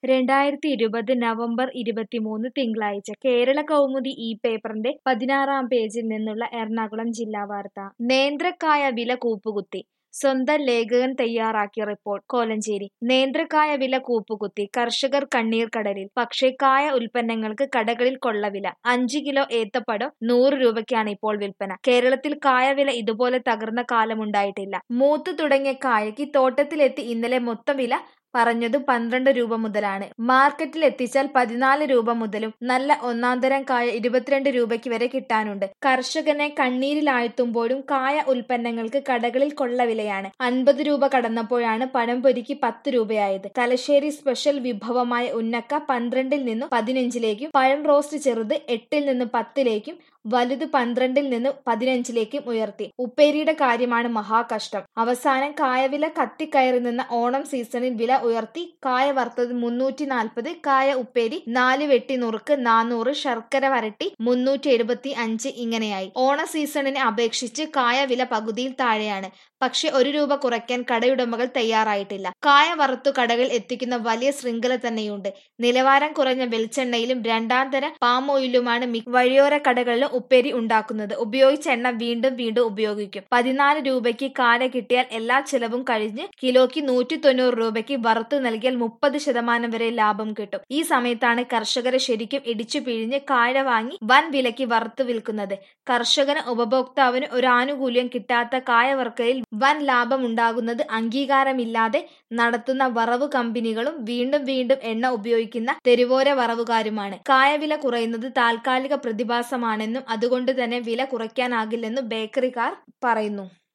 രണ്ടായിരത്തി ഇരുപത് നവംബർ ഇരുപത്തിമൂന്ന് തിങ്കളാഴ്ച കേരള കൗമുദി ഈ പേപ്പറിന്റെ പതിനാറാം പേജിൽ നിന്നുള്ള എറണാകുളം ജില്ലാ വാർത്ത നേന്ത്രക്കായ വില കൂപ്പുകുത്തി സ്വന്തം ലേഖകൻ തയ്യാറാക്കിയ റിപ്പോർട്ട് കോലഞ്ചേരി നേന്ത്രക്കായ വില കൂപ്പുകുത്തി കർഷകർ കണ്ണീർ കടലിൽ പക്ഷേ കായ ഉൽപ്പന്നങ്ങൾക്ക് കടകളിൽ കൊള്ളവില അഞ്ച് കിലോ ഏത്തപ്പഴം നൂറ് രൂപയ്ക്കാണ് ഇപ്പോൾ വിൽപ്പന കേരളത്തിൽ കായ വില ഇതുപോലെ തകർന്ന കാലമുണ്ടായിട്ടില്ല മൂത്ത് തുടങ്ങിയ കായയ്ക്ക് തോട്ടത്തിലെത്തി ഇന്നലെ മൊത്തം വില പറഞ്ഞത് പന്ത്രണ്ട് രൂപ മുതലാണ് മാർക്കറ്റിൽ എത്തിച്ചാൽ പതിനാല് രൂപ മുതലും നല്ല ഒന്നാന്തരം കായ ഇരുപത്തിരണ്ട് രൂപയ്ക്ക് വരെ കിട്ടാനുണ്ട് കർഷകനെ കണ്ണീരിലാഴ്ത്തുമ്പോഴും കായ ഉൽപ്പന്നങ്ങൾക്ക് കടകളിൽ കൊള്ളവിലയാണ് അൻപത് രൂപ കടന്നപ്പോഴാണ് പഴംപൊരിക്ക് പത്ത് രൂപയായത് തലശ്ശേരി സ്പെഷ്യൽ വിഭവമായ ഉന്നക്ക പന്ത്രണ്ടിൽ നിന്നും പതിനഞ്ചിലേക്കും പഴം റോസ്റ്റ് ചെറുത് എട്ടിൽ നിന്ന് പത്തിലേക്കും വലുത് പന്ത്രണ്ടിൽ നിന്ന് പതിനഞ്ചിലേക്കും ഉയർത്തി ഉപ്പേരിയുടെ കാര്യമാണ് മഹാകഷ്ടം അവസാനം കായവില കത്തിക്കയറി നിന്ന ഓണം സീസണിൽ വില ഉയർത്തി കായ വറുത്തത് മുന്നൂറ്റി നാൽപ്പത് കായ ഉപ്പേരി നാല് വെട്ടി നുറുക്ക് നാനൂറ് ശർക്കര വരട്ടി മുന്നൂറ്റി എഴുപത്തി അഞ്ച് ഇങ്ങനെയായി ഓണ സീസണിനെ അപേക്ഷിച്ച് കായ വില പകുതിയിൽ താഴെയാണ് പക്ഷെ ഒരു രൂപ കുറയ്ക്കാൻ കടയുടമകൾ തയ്യാറായിട്ടില്ല കായ വറുത്തു കടകൾ എത്തിക്കുന്ന വലിയ ശൃംഖല തന്നെയുണ്ട് നിലവാരം കുറഞ്ഞ വെളിച്ചെണ്ണയിലും രണ്ടാം തര പാം ഓയിലുമാണ് വഴിയോര കടകളിലും ഉപ്പേരി ഉണ്ടാക്കുന്നത് ഉപയോഗിച്ച എണ്ണ വീണ്ടും വീണ്ടും ഉപയോഗിക്കും പതിനാല് രൂപയ്ക്ക് കാല കിട്ടിയാൽ എല്ലാ ചെലവും കഴിഞ്ഞ് കിലോയ്ക്ക് നൂറ്റി തൊണ്ണൂറ് രൂപയ്ക്ക് വറുത്തു നൽകിയാൽ മുപ്പത് ശതമാനം വരെ ലാഭം കിട്ടും ഈ സമയത്താണ് കർഷകരെ ശരിക്കും ഇടിച്ചു പിഴിഞ്ഞ് കാഴ വാങ്ങി വൻ വിലയ്ക്ക് വറുത്തു വിൽക്കുന്നത് കർഷകന് ഉപഭോക്താവിന് ഒരു ആനുകൂല്യം കിട്ടാത്ത കായ വർക്കലിൽ വൻ ലാഭം ഉണ്ടാകുന്നത് അംഗീകാരമില്ലാതെ നടത്തുന്ന വറവ് കമ്പനികളും വീണ്ടും വീണ്ടും എണ്ണ ഉപയോഗിക്കുന്ന തെരുവോര വറവുകാരുമാണ് കായവില കുറയുന്നത് താൽക്കാലിക പ്രതിഭാസമാണെന്നും അതുകൊണ്ട് തന്നെ വില കുറയ്ക്കാനാകില്ലെന്നും ബേക്കറിക്കാർ പറയുന്നു